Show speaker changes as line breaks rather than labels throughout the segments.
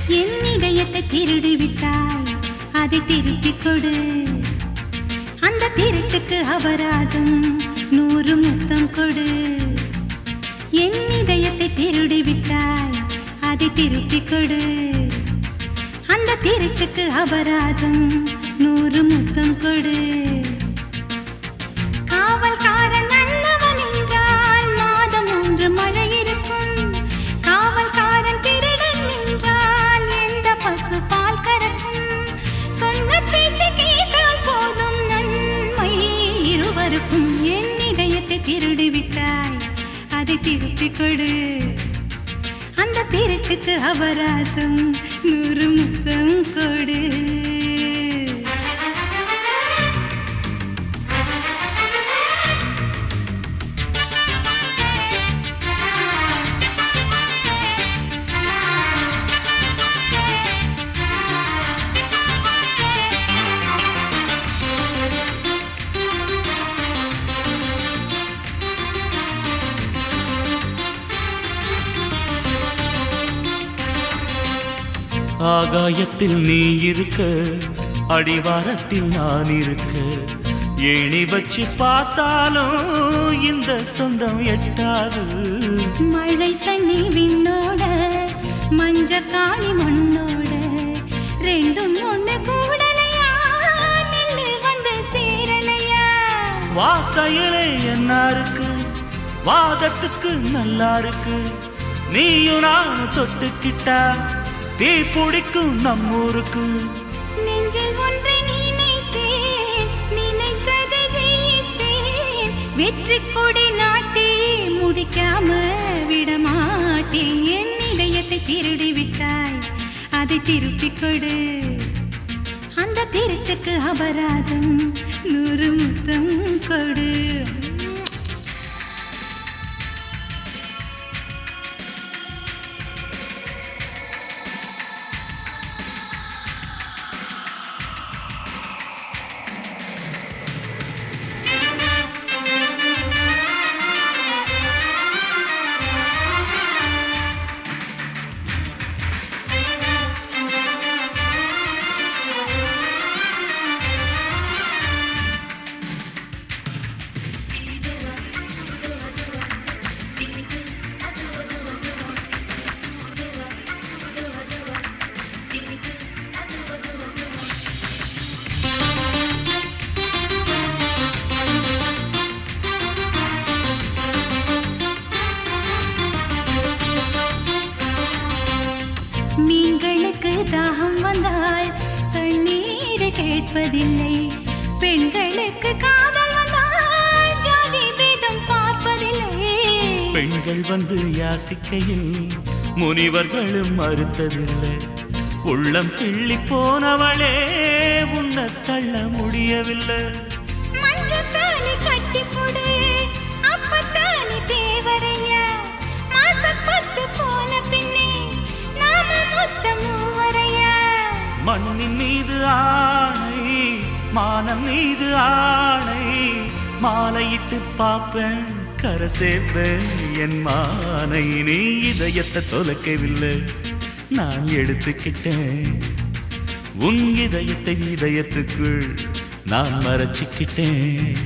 என் இதயத்தை திருடி விட்டாய் அதை திருப்பிக் கொடு அந்த திருட்டுக்கு அபராதம் நூறு முத்தம் கொடு என் இதயத்தை திருடி விட்டாய் அதை திருப்பிக் கொடு அந்த திருட்டுக்கு அபராதம் நூறு முத்தம் கொடு காவல்காரன் நல்லவன் என்றால் மாதம் மூன்று மழை இருக்கும் காவல்காரன் திருடன் என்றால் எந்த பசு பால் கறக்கும் சொன்ன பேச்சு கேட்டால் போதும் நன்மை இருவருக்கும் என் இதயத்தை திருடி விட்டாய் அதை திருப்பிக் கொடு அந்த திருட்டுக்கு அபராதம் நூறு முத்தம் கொடு
ஆகாயத்தில் நீ இருக்க அடிவாரத்தில் நான் இருக்க ஏணி வச்சு பார்த்தாலும் இந்த சொந்தம் எட்டாது
மழை தண்ணி விண்ணோட மஞ்ச காளி மண்ணோட ரெண்டும் ஒண்ணு கூடலையா நெல்லு வந்து சேரலையா
வார்த்தையிலே என்ன இருக்கு வாதத்துக்கு நல்லா இருக்கு நீயும் நானும் தொட்டுக்கிட்டா தீ பிடிக்கும் நம்மூருக்கு
நெஞ்சில் ஒன்றை நினைத்தேன் நினைத்ததை ஜெயித்தேன் வெற்றி கொடி நாட்டி முடிக்காம விடமாட்டேன் என் இதயத்தை திருடி விட்டாய் அதை திருப்பிக் கொடு அந்த திருட்டுக்கு அபராதம் நூறு முத்தம் கொடு மீன்களுக்கு தாகம் வந்தால் தண்ணீரை கேட்பதில்லை பெண்களுக்கு காதல் வந்தால் ஜாதி பேதம் பார்ப்பதில்லை
பெண்கள் வந்து யாசிக்கையில் முனிவர்களும் மறுத்ததில்லை உள்ளம் கிள்ளி போனவளே உன்னை தள்ள முடியவில்லை
மஞ்சத்தாலி கட்டி போடு அப்பத்தானி தேவரையா மாசப்பட்டு போன பின்னே நாம மொத்தம் மூவரையா
மண்ணின் மீது ஆணை மானம் மீது ஆணை மாலையிட்டு பார்ப்பேன் கரை சேர்ப்பேன் என் மானை நீ இதயத்தை தொலைக்கவில்லை நான் எடுத்துக்கிட்டேன் உன் இதயத்தை இதயத்துக்குள் நான் மறைச்சிக்கிட்டேன்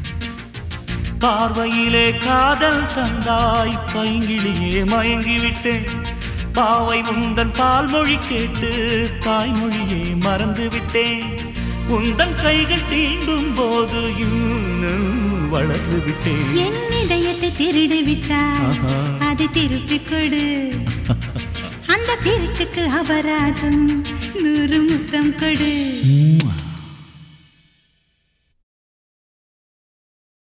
பார்வையிலே காதல் தந்தாய் பைங்கிளியே மயங்கிவிட்டேன் பாவை உந்தன் பால்மொழி கேட்டு தாய்மொழியை மறந்து விட்டேன் உந்தன் கைகள் தீண்டும் போது இன்னும் வளர்ந்து விட்டேன்
என் இதயத்தை திருடி விட்டாய்
ஆஹா.
அதை திருப்பிக் கொடு அந்த திருட்டுக்கு அபராதம் நூறு முத்தம் கொடு
ம்.